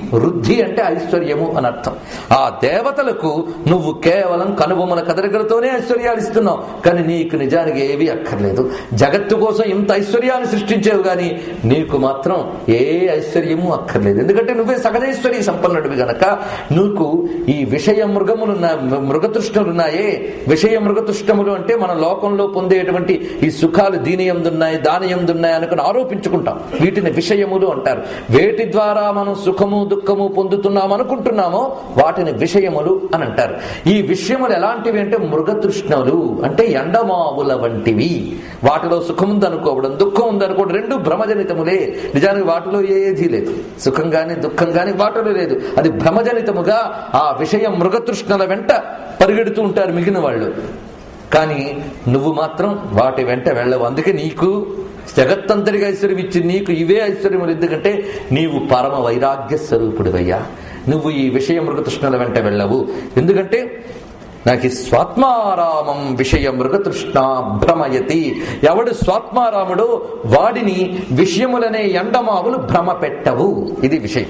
వృద్ధి అంటే ఐశ్వర్యము అని అర్థం ఆ దేవతలకు నువ్వు కేవలం కనుబొమ్మల కదలికలతోనే ఐశ్వర్యాలు ఇస్తున్నావు కానీ నీకు నిజానికి ఏవి అక్కర్లేదు జగత్తు కోసం ఇంత ఐశ్వర్యాన్ని సృష్టించేవు గాని నీకు మాత్రం ఏ ఐశ్వర్యము అక్కర్లేదు ఎందుకంటే నువ్వే సగజైశ్వర్య సంపన్నుడివి గనక నీకు ఈ విషయ మృగములున్న మృగతృష్ణులున్నాయే విషయ మృగతృష్ణములు అంటే మన లోకంలో పొందేటువంటి ఈ సుఖాలు దీని ఎందున్నాయి దాని ఎందున్నాయి అనుకుని ఆరోపించుకుంటాం వీటిని విషయములు అంటారు వేటి ద్వారా మనం సుఖము దుఃఖము పొందుతున్నాం అనుకుంటున్నామో వాటిని విషయములు అని అంటారు ఈ విషయములు ఎలాంటివి అంటే మృగతృష్ణులు అంటే ఎండమావుల వంటివి వాటిలో సుఖం ఉందనుకోవడం దుఃఖం ఉందనుకోవడం రెండు భ్రమజనితములే నిజానికి వాటిలో ఏదీ లేదు సుఖం గాని దుఃఖం గాని వాటిలో లేదు అది భ్రమజనితముగా ఆ విషయం మృగతృష్ణల వెంట పరిగెడుతూ ఉంటారు మిగిలిన వాళ్ళు కానీ నువ్వు మాత్రం వాటి వెంట వెళ్ళవు అందుకే నీకు జగత్తంతటిగా ఐశ్వర్యం ఇచ్చి నీకు ఇవే ఐశ్వర్యములు ఎందుకంటే నీవు పరమ వైరాగ్య స్వరూపుడివయ్యా నువ్వు ఈ విషయ మృగతృష్ణల వెంట వెళ్ళవు ఎందుకంటే నాకు ఈ స్వాత్మారామం విషయ మృగతృష్ణ భ్రమయతి ఎవడు స్వాత్మారాముడో వాడిని విషయములనే ఎండమావులు భ్రమ పెట్టవు ఇది విషయం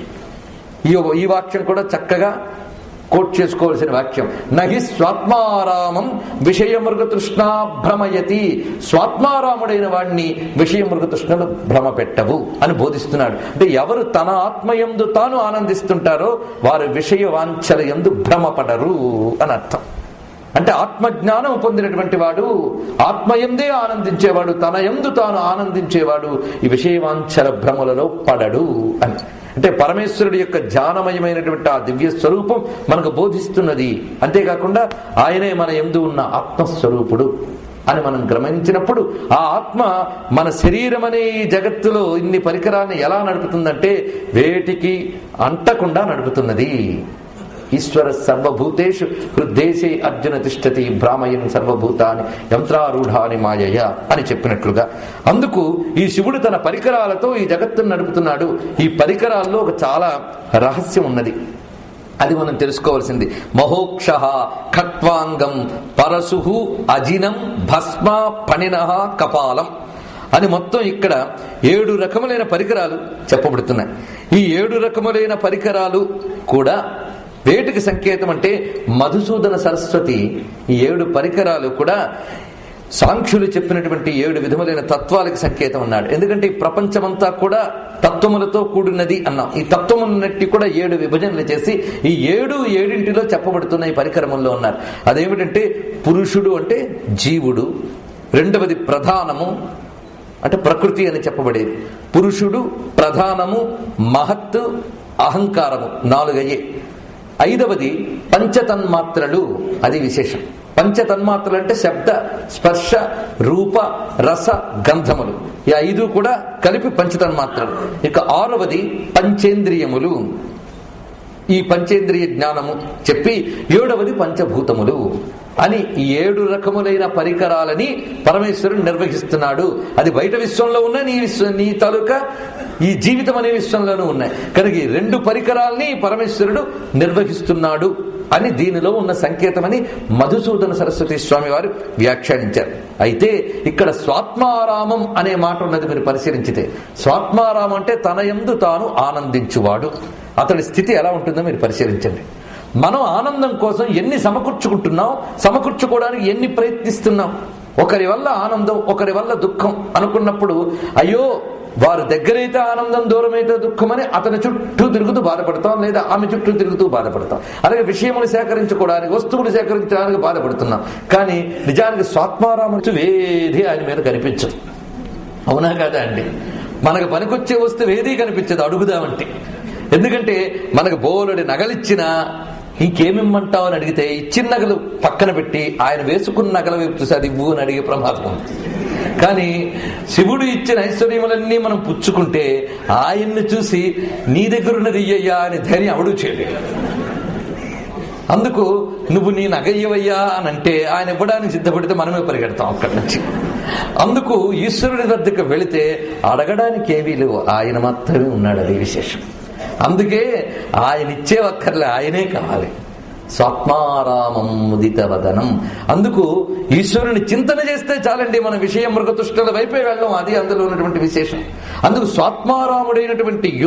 ఈ ఈ వాక్యం కూడా చక్కగా కోట్ చేసుకోవాల్సిన వాక్యం నహి స్వాత్మారామం విషయమృగతృష్ణ భ్రమయతి స్వాత్మారాముడైన వాడిని విషయమృగతృష్ణలు భ్రమ పెట్టవు అని బోధిస్తున్నాడు అంటే ఎవరు తన ఆత్మయందు తాను ఆనందిస్తుంటారో వారు విషయ వాంఛల ఎందు భ్రమపడరు అని అర్థం అంటే ఆత్మజ్ఞానం పొందినటువంటి వాడు ఆత్మయందే ఆనందించేవాడు తన ఎందు తాను ఆనందించేవాడు ఈ విషయవాంఛల భ్రమలలో పడడు అని అంటే పరమేశ్వరుడి యొక్క ధ్యానమయమైనటువంటి ఆ దివ్య స్వరూపం మనకు బోధిస్తున్నది అంతేకాకుండా ఆయనే మన ఎందు ఉన్న ఆత్మస్వరూపుడు అని మనం గమనించినప్పుడు ఆ ఆత్మ మన శరీరం అనే ఈ జగత్తులో ఇన్ని పరికరాన్ని ఎలా నడుపుతుందంటే వేటికి అంటకుండా నడుపుతున్నది ఈశ్వర సర్వభూతేషు హృద్దేశే అర్జున తిష్టతి భ్రామయన్ సర్వభూతాన్ని యంత్రారూఢాని మాయయ అని చెప్పినట్లుగా అందుకు ఈ శివుడు తన పరికరాలతో ఈ జగత్తును నడుపుతున్నాడు ఈ పరికరాల్లో ఒక చాలా రహస్యం ఉన్నది అది మనం తెలుసుకోవాల్సింది మహోక్ష ఖట్వాంగం పరశు అజినం భస్మ పణిన కపాలం అని మొత్తం ఇక్కడ ఏడు రకములైన పరికరాలు చెప్పబడుతున్నాయి ఈ ఏడు రకములైన పరికరాలు కూడా వేటికి సంకేతం అంటే మధుసూదన సరస్వతి ఈ ఏడు పరికరాలు కూడా సాంఖ్యులు చెప్పినటువంటి ఏడు విధములైన తత్వాలకు సంకేతం అన్నాడు ఎందుకంటే ఈ ప్రపంచమంతా కూడా తత్వములతో కూడినది అన్నాం ఈ తత్వములన్నిటి కూడా ఏడు విభజనలు చేసి ఈ ఏడు ఏడింటిలో చెప్పబడుతున్న ఈ పరికరమంలో ఉన్నారు అదేమిటంటే పురుషుడు అంటే జీవుడు రెండవది ప్రధానము అంటే ప్రకృతి అని చెప్పబడేది పురుషుడు ప్రధానము మహత్తు అహంకారము నాలుగయ్యే ఐదవది పంచతన్మాత్రలు అది విశేషం పంచతన్మాత్రలు అంటే శబ్ద స్పర్శ రూప రస గంధములు ఈ ఐదు కూడా కలిపి పంచతన్మాత్రలు ఇక ఆరవది పంచేంద్రియములు ఈ పంచేంద్రియ జ్ఞానము చెప్పి ఏడవది పంచభూతములు అని ఈ ఏడు రకములైన పరికరాలని పరమేశ్వరుడు నిర్వహిస్తున్నాడు అది బయట విశ్వంలో ఉన్న నీ విశ్వ నీ తాలూకా ఈ జీవితం అనే విశ్వంలోనూ ఉన్నాయి కనుక ఈ రెండు పరికరాల్ని పరమేశ్వరుడు నిర్వహిస్తున్నాడు అని దీనిలో ఉన్న సంకేతమని మధుసూదన సరస్వతి స్వామి వారు వ్యాఖ్యానించారు అయితే ఇక్కడ స్వాత్మారామం అనే మాట ఉన్నది మీరు పరిశీలించితే స్వాత్మారామం అంటే తన ఎందు తాను ఆనందించువాడు అతడి స్థితి ఎలా ఉంటుందో మీరు పరిశీలించండి మనం ఆనందం కోసం ఎన్ని సమకూర్చుకుంటున్నాం సమకూర్చుకోవడానికి ఎన్ని ప్రయత్నిస్తున్నాం ఒకరి వల్ల ఆనందం ఒకరి వల్ల దుఃఖం అనుకున్నప్పుడు అయ్యో వారి దగ్గరైతే ఆనందం దూరమైతే దుఃఖం అని అతని చుట్టూ తిరుగుతూ బాధపడతాం లేదా ఆమె చుట్టూ తిరుగుతూ బాధపడతాం అలాగే విషయములు సేకరించుకోవడానికి వస్తువులు సేకరించడానికి బాధపడుతున్నాం కానీ నిజానికి స్వాత్మారాముడు వేది ఆయన మీద కనిపించదు అవునా కదా అండి మనకు పనికొచ్చే వస్తువు ఏదీ కనిపించదు అడుగుదామంటే ఎందుకంటే మనకు బోలెడు నగలిచ్చినా ఇంకేమిమ్మంటావు అని అడిగితే ఇచ్చిన నగలు పక్కన పెట్టి ఆయన వేసుకున్న నగల వైపు చూసి అది ఇవ్వు అని అడిగే ప్రమాదం ఉంది కానీ శివుడు ఇచ్చిన ఐశ్వర్యములన్నీ మనం పుచ్చుకుంటే ఆయన్ని చూసి నీ దగ్గర ఉన్నది ఇయ్యయ్యా అని ధైర్యం అవడు చేయలేడు అందుకు నువ్వు నీ నగయ్యవయ్యా అని అంటే ఆయన ఇవ్వడానికి సిద్ధపడితే మనమే పరిగెడతాం అక్కడి నుంచి అందుకు ఈశ్వరుడి వద్దకు వెళితే అడగడానికి ఏమీ లేవు ఆయన మాత్రమే ఉన్నాడు అది విశేషం అందుకే ఆయన ఇచ్చే ఒక్కర్లే ఆయనే కావాలి స్వాత్మారామం ముదిత వదనం అందుకు ఈశ్వరుని చింతన చేస్తే చాలండి మన విషయం మృగతుష్టల వైపే వెళ్ళం అది అందులో ఉన్నటువంటి విశేషం అందుకు స్వాత్మారాముడైనటువంటి